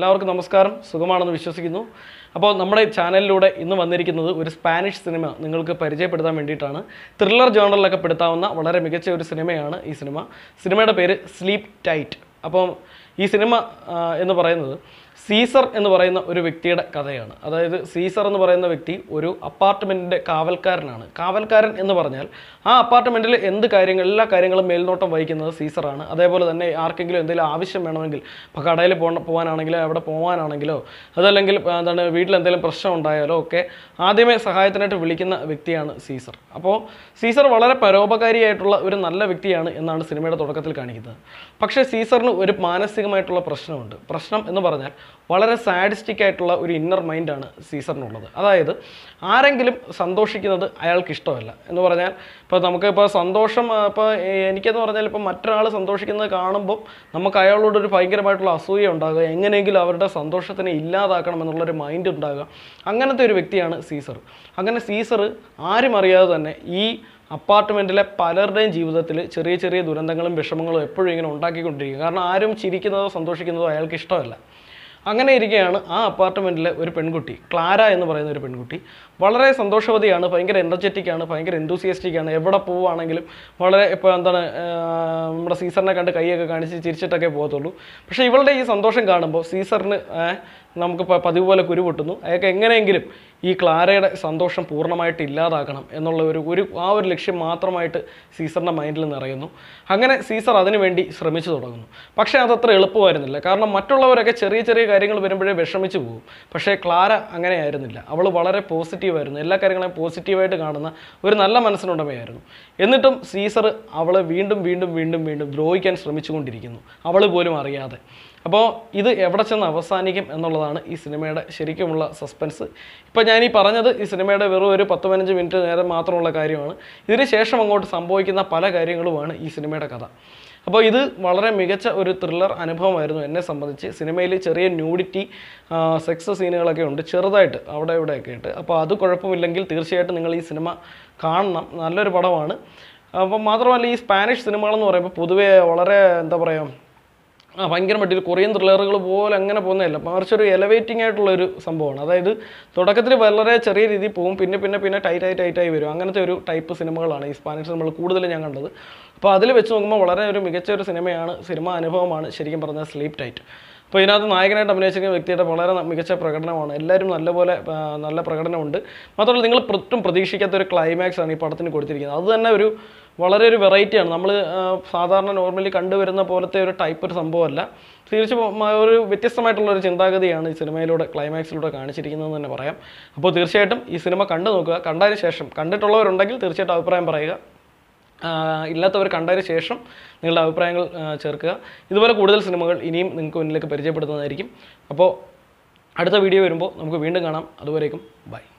എല്ലാവർക്കും നമസ്കാരം സുഖമാണെന്ന് വിശ്വസിക്കുന്നു അപ്പോൾ നമ്മുടെ ചാനലിലൂടെ ഇന്ന് വന്നിരിക്കുന്നത് ഒരു സ്പാനിഷ് സിനിമ നിങ്ങൾക്ക് പരിചയപ്പെടുത്താൻ വേണ്ടിയിട്ടാണ് ത്രില്ലർ ജേണലിലൊക്കെ പെടുത്താവുന്ന വളരെ മികച്ച ഒരു സിനിമയാണ് ഈ സിനിമ സിനിമയുടെ പേര് സ്ലീപ്പ് ടൈറ്റ് അപ്പം ഈ സിനിമ ആ, എന്ന് പറയുന്നത് സീസർ എന്ന് പറയുന്ന ഒരു വ്യക്തിയുടെ കഥയാണ് അതായത് സീസർ എന്ന് പറയുന്ന വ്യക്തി ഒരു അപ്പാർട്ട്മെൻറ്റിൻ്റെ കാവൽക്കാരനാണ് കാവൽക്കാരൻ എന്ന് പറഞ്ഞാൽ ആ അപ്പാർട്ട്മെൻറ്റിൽ എന്ത് കാര്യങ്ങൾ എല്ലാ കാര്യങ്ങളും മേൽനോട്ടം വഹിക്കുന്നത് സീസറാണ് അതേപോലെ തന്നെ ആർക്കെങ്കിലും എന്തെങ്കിലും ആവശ്യം വേണമെങ്കിൽ ഇപ്പോൾ കടയിൽ പോകണ പോകാനാണെങ്കിലോ അവിടെ പോകാനാണെങ്കിലോ അതല്ലെങ്കിൽ ആ, എന്താണ് വീട്ടിൽ എന്തെങ്കിലും പ്രശ്നം ഉണ്ടായാലോ ഒക്കെ ആദ്യമേ സഹായത്തിനായിട്ട് വിളിക്കുന്ന വ്യക്തിയാണ് സീസർ അപ്പോൾ സീസർ വളരെ പരോപകാരിയായിട്ടുള്ള ഒരു നല്ല വ്യക്തിയാണ് എന്നാണ് സിനിമയുടെ തുടക്കത്തിൽ കാണിക്കുന്നത് പക്ഷേ സീസറിന് ഒരു മാനസികമായിട്ടുള്ള പ്രശ്നമുണ്ട് പ്രശ്നം എന്ന് പറഞ്ഞാൽ വളരെ സാഡിസ്റ്റിക് ആയിട്ടുള്ള ഒരു ഇന്നർ മൈൻഡാണ് സീസറിനുള്ളത് അതായത് ആരെങ്കിലും സന്തോഷിക്കുന്നത് അയാൾക്ക് ഇഷ്ടമല്ല എന്ന് പറഞ്ഞാൽ ഇപ്പോൾ നമുക്ക് ഇപ്പോൾ സന്തോഷം ആ, ഇപ്പോൾ എനിക്കെന്ന് പറഞ്ഞാൽ ഇപ്പോൾ മറ്റൊരാൾ സന്തോഷിക്കുന്നത് കാണുമ്പോൾ നമുക്ക് അയാളോട് ഒരു ഭയങ്കരമായിട്ടുള്ള അസൂയ ഉണ്ടാകുക എങ്ങനെയെങ്കിലും അവരുടെ സന്തോഷത്തിനെ ഇല്ലാതാക്കണം എന്നുള്ളൊരു മൈൻഡ് ഉണ്ടാകുക അങ്ങനത്തെ ഒരു വ്യക്തിയാണ് സീസർ അങ്ങനെ സീസർ ആരും അറിയാതെ തന്നെ ഈ അപ്പാർട്ട്മെൻറ്റിലെ പലരുടെയും ജീവിതത്തിൽ ചെറിയ ചെറിയ ദുരന്തങ്ങളും വിഷമങ്ങളും എപ്പോഴും ഇങ്ങനെ ഉണ്ടാക്കിക്കൊണ്ടിരിക്കുക കാരണം ആരും ചിരിക്കുന്നതോ സന്തോഷിക്കുന്നതോ അയാൾക്ക് ഇഷ്ടമല്ല അങ്ങനെ ഇരിക്കുകയാണ് ആ അപ്പാർട്ട്മെൻറ്റിലെ ഒരു പെൺകുട്ടി ക്ലാര എന്ന് പറയുന്ന ഒരു പെൺകുട്ടി വളരെ സന്തോഷവതിയാണ് ഭയങ്കര എനർജറ്റിക് ആണ് ഭയങ്കര enthusiastic ആണ് എവിടെ പോവുകയാണെങ്കിലും വളരെ ഇപ്പോൾ എന്താണ് ആ, നമ്മുടെ സീസറിനെ കണ്ട് കൈയൊക്കെ കാണിച്ച് ചിരിച്ചിട്ടൊക്കെ പോകത്തുള്ളൂ പക്ഷേ ഇവളുടെ ഈ സന്തോഷം കാണുമ്പോൾ സീസറിന് ആ, നമുക്ക് പ- പതിവ് പോലെ കുരു പൊട്ടുന്നു അയാൾക്ക് എങ്ങനെയെങ്കിലും ഈ ക്ലാരയുടെ സന്തോഷം പൂർണ്ണമായിട്ട് ഇല്ലാതാക്കണം എന്നുള്ള ഒരു ഒരു ആ ഒരു ലക്ഷ്യം മാത്രമായിട്ട് സീസറിൻ്റെ മൈൻഡിൽ നിറയുന്നു അങ്ങനെ സീസർ അതിനുവേണ്ടി ശ്രമിച്ചു തുടങ്ങുന്നു പക്ഷേ അതത്ര എളുപ്പമായിരുന്നില്ല കാരണം മറ്റുള്ളവരൊക്കെ ചെറിയ ചെറിയ കാര്യങ്ങൾ വരുമ്പോഴേ വിഷമിച്ചു പോകും പക്ഷേ ക്ലാര അങ്ങനെയായിരുന്നില്ല അവൾ വളരെ പോസിറ്റീവായിരുന്നു എല്ലാ കാര്യങ്ങളെയും പോസിറ്റീവായിട്ട് കാണുന്ന ഒരു നല്ല മനസ്സിനുടമയായിരുന്നു എന്നിട്ടും സീസർ അവളെ വീണ്ടും വീണ്ടും വീണ്ടും വീണ്ടും ദ്രോഹിക്കാൻ ശ്രമിച്ചുകൊണ്ടിരിക്കുന്നു അവൾ പോലും അറിയാതെ അപ്പോൾ ഇത് എവിടെ ചെന്ന് അവസാനിക്കും എന്നുള്ളതാണ് ഈ സിനിമയുടെ ശരിക്കുമുള്ള സസ്പെൻസ് ഇപ്പോൾ ഞാൻ ഈ പറഞ്ഞത് ഈ സിനിമയുടെ വെറും ഒരു പത്ത് പതിനഞ്ച് മിനിറ്റ് നേരം മാത്രമുള്ള കാര്യമാണ് ഇതിന് ശേഷം അങ്ങോട്ട് സംഭവിക്കുന്ന പല കാര്യങ്ങളുമാണ് ഈ സിനിമയുടെ കഥ അപ്പോൾ ഇത് വളരെ മികച്ച ഒരു ത്രില്ലർ അനുഭവമായിരുന്നു എന്നെ സംബന്ധിച്ച് സിനിമയിൽ ചെറിയ ന്യൂഡിറ്റി സെക്സ് സീനുകളൊക്കെ ഉണ്ട് ചെറുതായിട്ട് അവിടെ ഇവിടെയൊക്കെ ആയിട്ട് അപ്പോൾ അത് കുഴപ്പമില്ലെങ്കിൽ തീർച്ചയായിട്ടും നിങ്ങൾ ഈ സിനിമ കാണണം നല്ലൊരു പടമാണ് അപ്പം മാത്രമല്ല ഈ സ്പാനിഷ് സിനിമകളെന്ന് പറയുമ്പോൾ പൊതുവേ വളരെ എന്താ പറയുക ആ ഭയങ്കരമായിട്ട് ഒരു കൊറിയൻ ത്രില്ലറുകൾ പോലെ അങ്ങനെ പോകുന്നതല്ല മറിച്ച് ഒരു എലവേറ്റിംഗ് ആയിട്ടുള്ള ഒരു സംഭവമാണ് അതായത് തുടക്കത്തിൽ വളരെ ചെറിയ രീതിയിൽ പോകും പിന്നെ പിന്നെ പിന്നെ ടൈറ്റായി ടൈറ്റായി വരും അങ്ങനത്തെ ഒരു ടൈപ്പ് സിനിമകളാണ് ഈ സ്പാനിഷ് സിനിമകൾ കൂടുതലും ഞാൻ കണ്ടത് അപ്പോൾ അതിൽ വെച്ച് നോക്കുമ്പോൾ വളരെ ഒരു മികച്ച ഒരു സിനിമയാണ് സിനിമ അനുഭവമാണ് ശരിക്കും പറഞ്ഞാൽ സ്ലീപ്പ് ടൈറ്റ് അപ്പോൾ ഇതിനകത്ത് നായകനായിട്ട് അഭിനയിച്ചിരിക്കുന്ന വ്യക്തിയുടെ വളരെ ന- മികച്ച പ്രകടനമാണ് എല്ലാവരും നല്ലപോലെ ആ, നല്ല പ്രകടനമുണ്ട് മാത്രമല്ല നിങ്ങൾ ഒട്ടും പ്രതീക്ഷിക്കാത്ത ഒരു ക്ലൈമാക്സ് ആണ് ഈ പടത്തിന് കൊടുത്തിരിക്കുന്നത് അത് തന്നെ ഒരു വളരെ ഒരു വെറൈറ്റിയാണ് നമ്മൾ സാധാരണ നോർമലി കണ്ടുവരുന്ന പോലത്തെ ഒരു ടൈപ്പ് ഒരു സംഭവമല്ല തീർച്ചയായും ഒരു വ്യത്യസ്തമായിട്ടുള്ള ഒരു ചിന്താഗതിയാണ് ഈ സിനിമയിലൂടെ ക്ലൈമാക്സിലൂടെ കാണിച്ചിരിക്കുന്നതെന്ന് തന്നെ പറയാം അപ്പോൾ തീർച്ചയായിട്ടും ഈ സിനിമ കണ്ടു നോക്കുക കണ്ടതിന് ശേഷം കണ്ടിട്ടുള്ളവരുണ്ടെങ്കിൽ തീർച്ചയായിട്ടും അഭിപ്രായം പറയുക ആ, ഇല്ലാത്തവർ കണ്ടതിന് ശേഷം നിങ്ങളുടെ അഭിപ്രായങ്ങൾ ആ, ചേർക്കുക ഇതുപോലെ കൂടുതൽ സിനിമകൾ ഇനിയും നിങ്ങൾക്ക് മുന്നിലേക്ക് പരിചയപ്പെടുത്തുന്നതായിരിക്കും അപ്പോൾ അടുത്ത വീഡിയോ വരുമ്പോൾ നമുക്ക് വീണ്ടും കാണാം അതുവരേക്കും ബൈ